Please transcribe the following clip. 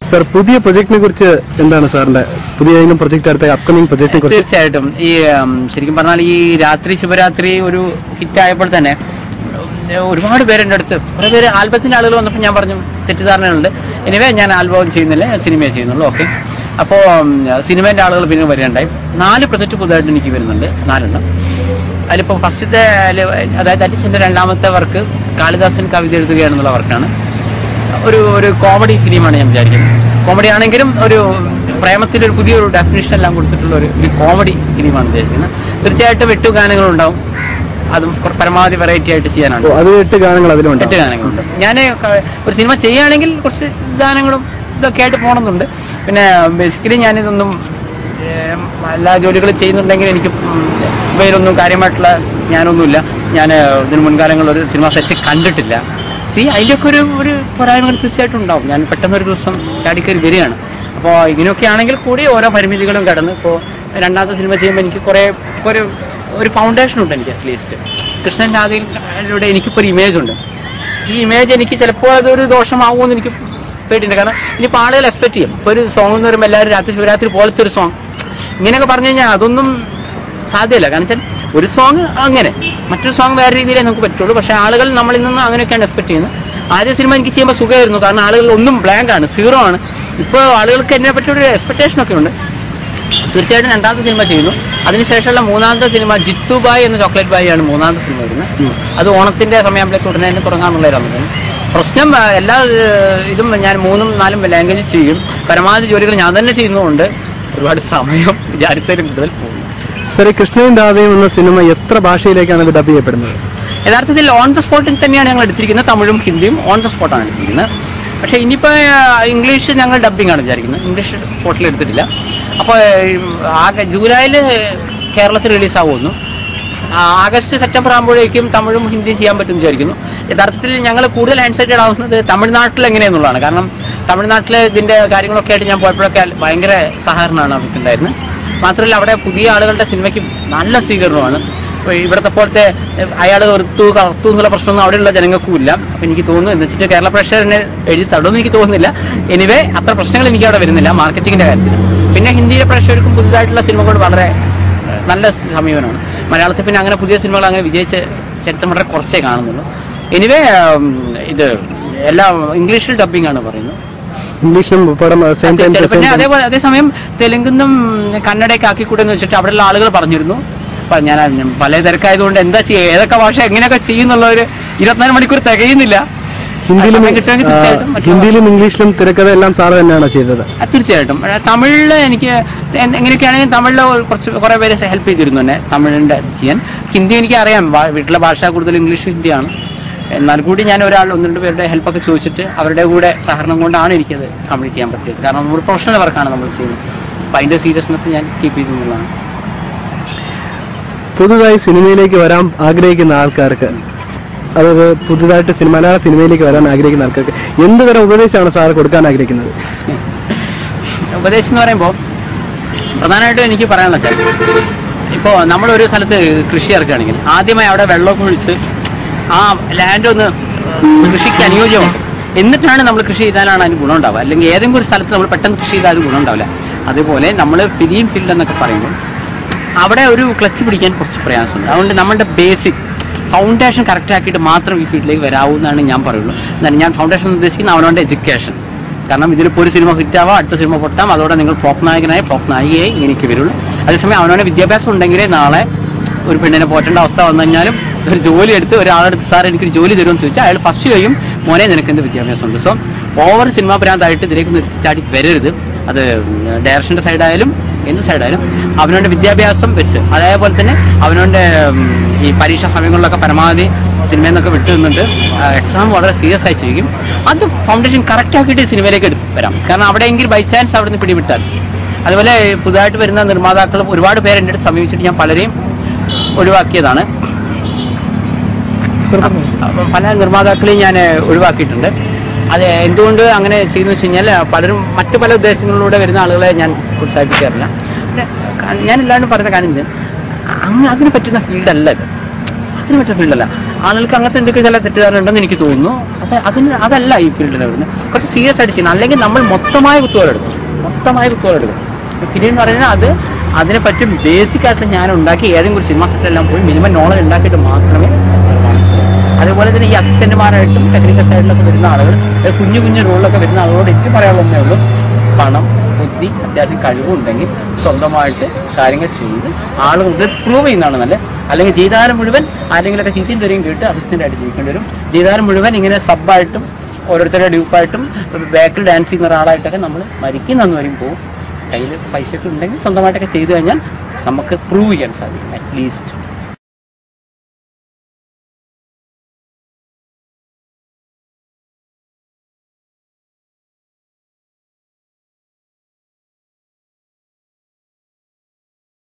Sir പുതിയ പ്രൊജക്ടിനെ കുറിച്ച് എന്താണ് സാറിന്റെ പുതിയ ഏതെങ്കിലും പ്രൊജക്ട് അടുത്ത അപ്കമിംഗ് പ്രൊജക്ടിനെ കുറിച്ച് തീർച്ചയായിട്ടും ഈ ഉം, ശരിക്കും പറഞ്ഞാൽ ഈ രാത്രി ശിവരാത്രി ഒരു ഹിറ്റ് ആയപ്പോൾ തന്നെ ഉം, ഒരുപാട് പേരെൻ്റെ അടുത്ത് കുറെ പേര് ആൽബത്തിന്റെ ആളുകൾ വന്നപ്പോൾ ഞാൻ പറഞ്ഞു തെറ്റിദ്ധാരണയുണ്ട് എനിവേ ഞാൻ ആൽബം ചെയ്യുന്നില്ല ഞാൻ സിനിമയെ ചെയ്യുന്നുള്ളൂ ഓക്കെ അപ്പോൾ സിനിമേന്റെ ആളുകൾ പിന്നെ വരികയുണ്ടായി നാല് പ്രൊജക്ട് പുതുതായിട്ട് എനിക്ക് വരുന്നുണ്ട് നാലെണ്ണം അതിലിപ്പോൾ ഫസ്റ്റത്തെ അതായത് അറ്റിച്ചൻ്റെ രണ്ടാമത്തെ വർക്ക് കാളിദാസൻ കവിത എഴുതുക എന്നുള്ള വർക്കാണ് ഒരു ഒരു കോമഡി ഫിലിമാണ് ഞാൻ വിചാരിക്കുന്നത് കോമഡി ആണെങ്കിലും ഒരു പ്രേമത്തിന്റെ ഒരു പുതിയൊരു ഡെഫിനേഷൻ എല്ലാം കൊടുത്തിട്ടുള്ള ഒരു ഒരു കോമഡി ഫിലിമാണ് വിചാരിക്കുന്നത് തീർച്ചയായിട്ടും എട്ട് ഗാനങ്ങളുണ്ടാവും അതും കുറ- പരമാവധി വെറൈറ്റി ആയിട്ട് ചെയ്യാനാണ് ഓ, അത് എട്ട് ഗാനങ്ങൾ അതിലുണ്ട് എട്ട് ഗാനങ്ങളുണ്ട് ഞാൻ ഒരു സിനിമ ചെയ്യുകയാണെങ്കിൽ കുറച്ച് ഗാനങ്ങളും ഇതൊക്കെ ആയിട്ട് പോകണമെന്നുണ്ട് പിന്നെ ബേസിക്കലി ഞാനിതൊന്നും ഏം, എല്ലാ ജോലികളും ചെയ്യുന്നുണ്ടെങ്കിൽ എനിക്ക് ഉം, ഇവയിലൊന്നും കാര്യമായിട്ടുള്ള ഞാനൊന്നുമില്ല ഞാൻ ഇതിന് മുൻകാലങ്ങളിൽ ഒരു സിനിമ സെറ്റ് കണ്ടിട്ടില്ല സി അതിൻ്റെയൊക്കെ ഒരു ഒരു പോരായ്മകൾ തീർച്ചയായിട്ടും ഉണ്ടാവും ഞാൻ പെട്ടെന്ന് ഒരു ദിവസം ചാടിക്കറി വരികയാണ് അപ്പോൾ ഇങ്ങനെയൊക്കെ ആണെങ്കിൽ കൂടി ഓരോ പരിമിതികളും കടന്ന് ഇപ്പോൾ രണ്ടാമത്തെ സിനിമ ചെയ്യുമ്പോൾ എനിക്ക് കുറേ ഒരു ഒരു ഫൗണ്ടേഷൻ ഉണ്ട് എനിക്ക് അറ്റ്ലീസ്റ്റ് കൃഷ്ണൻ രാധയിലൂടെ എനിക്കിപ്പോൾ ഒരു ഇമേജ് ഉണ്ട് ഈ ഇമേജ് എനിക്ക് ചിലപ്പോൾ അതൊരു ദോഷമാവുമെന്ന് എനിക്ക് പേടിയുണ്ട് കാരണം ഇനിയിപ്പോൾ ആളുകൾ എക്സ്പെക്ട് ചെയ്യും ഇപ്പോൾ ഒരു സോങ് എന്ന് പറയുമ്പോൾ എല്ലാവരും രാത്രി ശിവരാത്രി പോലത്തെ ഒരു സോങ് ഇങ്ങനെയൊക്കെ പറഞ്ഞു കഴിഞ്ഞാൽ അതൊന്നും സാധ്യമല്ല കാരണം വെച്ചാൽ ഒരു സോങ് അങ്ങനെ മറ്റൊരു സോങ് വേറെ രീതിയിലേ നമുക്ക് പറ്റുള്ളൂ പക്ഷേ ആളുകൾ നമ്മളിൽ നിന്ന് അങ്ങനെയൊക്കെയാണ് എക്സ്പെക്ട് ചെയ്യുന്നത് ആദ്യ സിനിമ എനിക്ക് ചെയ്യുമ്പോൾ സുഖമായിരുന്നു കാരണം ആളുകൾ ഒന്നും ബ്ലാങ്ക് ആണ് സീറോ ആണ് ഇപ്പോൾ ആളുകൾക്ക് എന്നെ പറ്റിയൊരു എക്സ്പെക്ടേഷൻ ഒക്കെ ഉണ്ട് തീർച്ചയായിട്ടും രണ്ടാമത്തെ സിനിമ ചെയ്യുന്നു അതിനുശേഷമുള്ള മൂന്നാമത്തെ സിനിമ ജിത്തു ബായ് എന്ന ചോക്ലേറ്റ് ബായി ആണ് മൂന്നാമത്തെ സിനിമ വരുന്നത് അത് ഓണത്തിന്റെ സമയമാകുമ്പോഴേക്ക് ഉടനെ തന്നെ തുടങ്ങാമെന്നുള്ളതാണ് പ്രശ്നം ആ, എല്ലാ ഏഹ്, ഇതും ഞാൻ മൂന്നും നാലും ലാംഗ്വേജ് ചെയ്യും പരമാവധി ജോലികൾ ഞാൻ തന്നെ ചെയ്യുന്നതുകൊണ്ട് ഒരുപാട് സമയം വിചാരിച്ചതിലും കൂടുതൽ പോകും സാർ ഈ കൃഷ്ണനും രാധയും എന്ന സിനിമ എത്ര ഭാഷയിലേക്കാണ് ഇത് ഡബ് ചെയ്യപ്പെടുന്നത് യഥാർത്ഥത്തിൽ ഓൺ ദ സ്പോട്ടിൽ തന്നെയാണ് ഞങ്ങൾ എടുത്തിരിക്കുന്നത് തമിഴും ഹിന്ദിയും ഓൺ ദ സ്പോട്ടാണ് എടുത്തിരിക്കുന്നത് പക്ഷേ ഇനിയിപ്പോൾ ഇംഗ്ലീഷ് ഞങ്ങൾ ഡബ്ബിംഗ് ആണ് വിചാരിക്കുന്നത് ഇംഗ്ലീഷ് സ്പോട്ടിൽ എടുത്തിട്ടില്ല അപ്പോൾ ആകെ ജൂലൈയിൽ കേരളത്തിൽ റിലീസ് ആവുമെന്നു ആഗസ്റ്റ് സെപ്റ്റംബർ ആകുമ്പോഴേക്കും തമിഴും ഹിന്ദിയും ചെയ്യാൻ പറ്റും വിചാരിക്കുന്നു യഥാർത്ഥത്തിൽ ഞങ്ങൾ കൂടുതൽ ഹാൻഡ്സൈറ്റഡ് ആവുന്നത് തമിഴ്നാട്ടിൽ എങ്ങനെയെന്നുള്ളതാണ് കാരണം തമിഴ്നാട്ടിൽ ഇതിൻ്റെ കാര്യങ്ങളൊക്കെ ആയിട്ട് ഞാൻ പോയപ്പോഴൊക്കെ ഭയങ്കര സഹകരണമാണ് അവർക്കുണ്ടായിരുന്നത് മാത്രമല്ല അവിടെ പുതിയ ആളുകളുടെ സിനിമയ്ക്ക് നല്ല സ്വീകരണമാണ് ഇപ്പൊ ഇവിടത്തെ പോലത്തെ അയാൾ വെറുത്തു കറുത്തു എന്നുള്ള പ്രശ്നമൊന്നും അവിടെയുള്ള ജനങ്ങൾക്കും ഇല്ല അപ്പൊ എനിക്ക് തോന്നുന്നു എന്ന് വെച്ചിട്ട് കേരള പ്രേക്ഷകരനെ എഴുതി തടുമെന്ന് എനിക്ക് തോന്നുന്നില്ല എനിവേ അത്ര പ്രശ്നങ്ങൾ എനിക്ക് അവിടെ വരുന്നില്ല മാർക്കറ്റിംഗിന്റെ കാര്യത്തിൽ പിന്നെ ഹിന്ദിയിലെ പ്രേക്ഷകർക്കും പുതുതായിട്ടുള്ള സിനിമകൾ വളരെ ഏഹ്, നല്ല സമീപനമാണ് മലയാളത്തിൽ പിന്നെ അങ്ങനെ പുതിയ സിനിമകൾ അങ്ങനെ വിജയിച്ച ചരിത്രം വളരെ കുറച്ചേ കാണുന്നുള്ളൂ എനിവേ ഇത് എല്ലാം ഇംഗ്ലീഷിൽ ഡബിംഗ് ആണ് പറയുന്നത് ഇംഗ്ലീഷിലും പടം സെയിം ടൈം തീർച്ചയായിട്ടും. പിന്നെ അതേപോലെ അതേസമയം തെലുങ്കുന്നും കന്നഡയൊക്കെ ആക്കിക്കൂടെന്ന് വെച്ചിട്ട് അവിടെയുള്ള ആളുകൾ പറഞ്ഞിരുന്നു അപ്പൊ ഞാൻ പല തിരക്കായതുകൊണ്ട് എന്താ ചെയ്യുക ഏതൊക്കെ ഭാഷ എങ്ങനെയൊക്കെ ചെയ്യുന്നുള്ള ഒരു ഇരുപത്തിനാല് മണിക്കൂർ തികയുന്നില്ല ഹിന്ദിയിലും സമയം കിട്ടുമെങ്കിൽ ആ, തീർച്ചയായിട്ടും മറ്റുള്ള- ഹിന്ദിയിലും ഇംഗ്ലീഷിലും തിരക്കഥ എല്ലാം സാറ് തന്നെയാണോ ചെയ്തത് ആ, തീർച്ചയായിട്ടും ആ, തമിഴില് എനിക്ക് എ- എങ്ങനെയൊക്കെയാണെങ്കിൽ തമിഴില് കുറച്ച് കുറെ പേര് ഹെൽപ്പ് ചെയ്തിരുന്നു എന്നെ തമിഴിന്റെ ചെയ്യാൻ ഹിന്ദി എനിക്ക് അറിയാം വാ- വീട്ടിലെ ഭാഷ കൂടുതൽ ഇംഗ്ലീഷ് ഹിന്ദിയാണ് എന്നാൽ കൂടി ഞാൻ ഒരാൾ ഒന്ന് രണ്ട് പേരുടെ ഹെൽപ്പൊക്കെ ചോദിച്ചിട്ട് അവരുടെ കൂടെ സഹകരണം കൊണ്ടാണ് എനിക്കത് കംപ്ലീറ്റ് ചെയ്യാൻ പറ്റിയത് കാരണം ഒരു പ്രൊഫഷണൽ വർക്കാണ് നമ്മൾ ചെയ്യുന്നത് അപ്പം അതിന്റെ സീരിയസ്നെസ് ഞാൻ കീപ്പ് ചെയ്തുള്ളതാണ് പുതുതായി സിനിമയിലേക്ക് വരാൻ ആഗ്രഹിക്കുന്ന ആൾക്കാർക്ക് അതായത് പുതുതായിട്ട് സിനിമ മലയാള സിനിമയിലേക്ക് വരാൻ ആഗ്രഹിക്കുന്ന ആൾക്കാർക്ക് എന്ത് തരം ഉപദേശമാണ് സാർ കൊടുക്കാൻ ആഗ്രഹിക്കുന്നത് ഉപദേശം എന്ന് പറയുമ്പോൾ പ്രധാനമായിട്ടും എനിക്ക് പറയാനുള്ളത് ഇപ്പോൾ നമ്മളൊരു സ്ഥലത്ത് കൃഷി ഇറക്കുകയാണെങ്കിൽ ആദ്യമായി അവിടെ വെള്ളമൊക്കെ ഒഴിച്ച് ആ ലാൻഡ് ഒന്ന് കൃഷിക്ക് അനുയോജ്യമാണ് എന്നിട്ടാണ് നമ്മൾ കൃഷി ചെയ്താലാണ് അതിന് ഗുണം ഉണ്ടാവുക അല്ലെങ്കിൽ ഏതെങ്കിലും ഒരു സ്ഥലത്ത് നമ്മൾ പെട്ടെന്ന് കൃഷി ചെയ്താൽ അത് ഗുണം ഉണ്ടാവില്ല അതുപോലെ നമ്മൾ ഫിലിം ഫീൽഡ് എന്നൊക്കെ പറയുമ്പോൾ അവിടെ ഒരു ക്ലച്ച് പിടിക്കാൻ കുറച്ച് പ്രയാസമുണ്ട് അതുകൊണ്ട് നമ്മളുടെ ബേസിക് ഫൗണ്ടേഷൻ കറക്റ്റ് ആക്കിയിട്ട് മാത്രം ഈ ഫീൽഡിലേക്ക് വരാവൂ എന്നാണ് ഞാൻ പറയുള്ളൂ എന്നാൽ ഞാൻ ഫൗണ്ടേഷൻ ഉദ്ദേശിക്കുന്ന അവനവൻ്റെ എഡ്യൂക്കേഷൻ കാരണം ഇതിലിപ്പോൾ ഒരു സിനിമ ഹിറ്റ് ആവാം അടുത്ത സിനിമ പൊട്ടാം അതോടെ നിങ്ങൾ ഫ്ലോപ്പ് നായകനായി ഫ്ലോപ്പ് നായികയായി ഇങ്ങനെയൊക്കെ വരുള്ളൂ അതേസമയം അവനവൻ്റെ വിദ്യാഭ്യാസം ഉണ്ടെങ്കിലേ നാളെ ഒരു പെണ്ണിനെ പോറ്റേണ്ട അവസ്ഥ വന്നു കഴിഞ്ഞാലും ഒരു ജോലി എടുത്ത് ഒരാളെടുത്ത് സാർ എനിക്കൊരു ജോലി തരുമെന്ന് ചോദിച്ചാൽ അയാൾ ഫസ്റ്റ് ചെയ്യും മോനെ നിനക്ക് എന്ത് വിദ്യാഭ്യാസമുണ്ട് സോ ഓവർ സിനിമാ ഭ്രാന്തായിട്ട് ഇതിലേക്ക് നിർത്തിച്ചാടി വരരുത് അത് ഡയറക്ഷൻ്റെ സൈഡായാലും എന്ത് സൈഡായാലും അവനവൻ്റെ വിദ്യാഭ്യാസം വെച്ച് അതേപോലെ തന്നെ അവനവൻ്റെ ഉം, ഈ പരീക്ഷാ സമയങ്ങളിലൊക്കെ പരമാവധി സിനിമയിൽ നിന്നൊക്കെ വിട്ടു നിന്നിട്ട് എക്സാം വളരെ സീരിയസ് ആയി ചെയ്യും അത് ഫൗണ്ടേഷൻ കറക്റ്റ് ആക്കിയിട്ട് സിനിമയിലേക്ക് എടുത്ത് വരാം കാരണം അവിടെയെങ്കിൽ ബൈ ചാൻസ് അവിടെ നിന്ന് പിടിവിട്ടാൽ അതുപോലെ പുതുതായിട്ട് വരുന്ന നിർമ്മാതാക്കളും ഒരുപാട് പേര് എൻ്റെ അടുത്ത് സമീപിച്ചിട്ട് ഞാൻ പലരെയും ഒഴിവാക്കിയതാണ് അപ്പം പല നിർമ്മാതാക്കളെയും ഞാൻ ഒഴിവാക്കിയിട്ടുണ്ട് അത് എന്തുകൊണ്ട് അങ്ങനെ ചെയ്യുന്നു വെച്ച് കഴിഞ്ഞാൽ പലരും മറ്റു പല ഉദ്ദേശങ്ങളിലൂടെ വരുന്ന ആളുകളെ ഞാൻ പ്രോത്സാഹിപ്പിക്കാറില്ല പിന്നെ ക- ഞാൻ എല്ലാവരും പറയുന്ന കാര്യം ഇത് അങ്ങ് അതിന് പറ്റുന്ന ഫീൽഡല്ല ഇത് എല്ലാത്തിനും പറ്റിയ ഫീൽഡല്ല ആളുകൾക്ക് അങ്ങനത്തെ എന്തൊക്കെ ചില തെറ്റിദ്ധാരണ ഉണ്ടെന്ന് എനിക്ക് തോന്നുന്നു അത് അതിന് അതല്ല ഈ ഫീൽഡിൽ വരുന്നത് കുറച്ച് സീരിയസ് ആയിട്ട് ചെയ്യുന്നത് അല്ലെങ്കിൽ നമ്മൾ മൊത്തമായ കുത്തുകളെടുക്കും മൊത്തമായ കുത്തുകളെടുക്കും ഫിലിം എന്ന് പറയുന്നത് അത് അതിനെ പറ്റി ബേസിക് ആയിട്ട് ഞാൻ ഉണ്ടാക്കി ഏതെങ്കിലും ഒരു സിനിമ സെറ്റെല്ലാം പോയി മിനിമം നോളജ് ഉണ്ടാക്കിയിട്ട് മാത്രമേ നിർമ്മാണം ചെയ്യൂ. അതുപോലെ തന്നെ ഈ അസിസ്റ്റന്റുമാരായിട്ടും ടെക്നിക്കൽ സൈഡിലൊക്കെ വരുന്ന ആളുകൾ ഏ, കുഞ്ഞു കുഞ്ഞു റോളിലൊക്കെ വരുന്ന ആളുകളോട് ഏറ്റവും പറയാനുള്ളതേ ഉള്ളൂ പണം ബുദ്ധി അത്യാവശ്യം കഴിവുണ്ടെങ്കിൽ സ്വന്തമായിട്ട് കാര്യങ്ങൾ ചെയ്ത് ആളുകൾക്ക് പ്രൂവ് ചെയ്യുന്നതാണ് നല്ലത് അല്ലെങ്കിൽ ജീവിതകാലം മുഴുവൻ ആരെങ്കിലുമൊക്കെ ചീത്തയും തെറിയും കേട്ട് അസിസ്റ്റന്റ് ആയിട്ട് ജീവിക്കേണ്ടി വരും ജീവിതകാലം മുഴുവൻ ഇങ്ങനെ സബായിട്ടും ഓരോരുത്തരുടെ ഡ്യൂപ്പായിട്ടും ബാക്കിൽ ഡാൻസ് ചെയ്യുന്ന ഒരാളായിട്ടൊക്കെ നമ്മൾ മരിക്കുന്ന വരെയും പോകും കയ്യിൽ പൈസ ഒക്കെ ഉണ്ടെങ്കിൽ സ്വന്തമായിട്ടൊക്കെ ചെയ്തു കഴിഞ്ഞാൽ നമുക്ക് പ്രൂവ് ചെയ്യാൻ സാധിക്കും അറ്റ്ലീസ്റ്റ്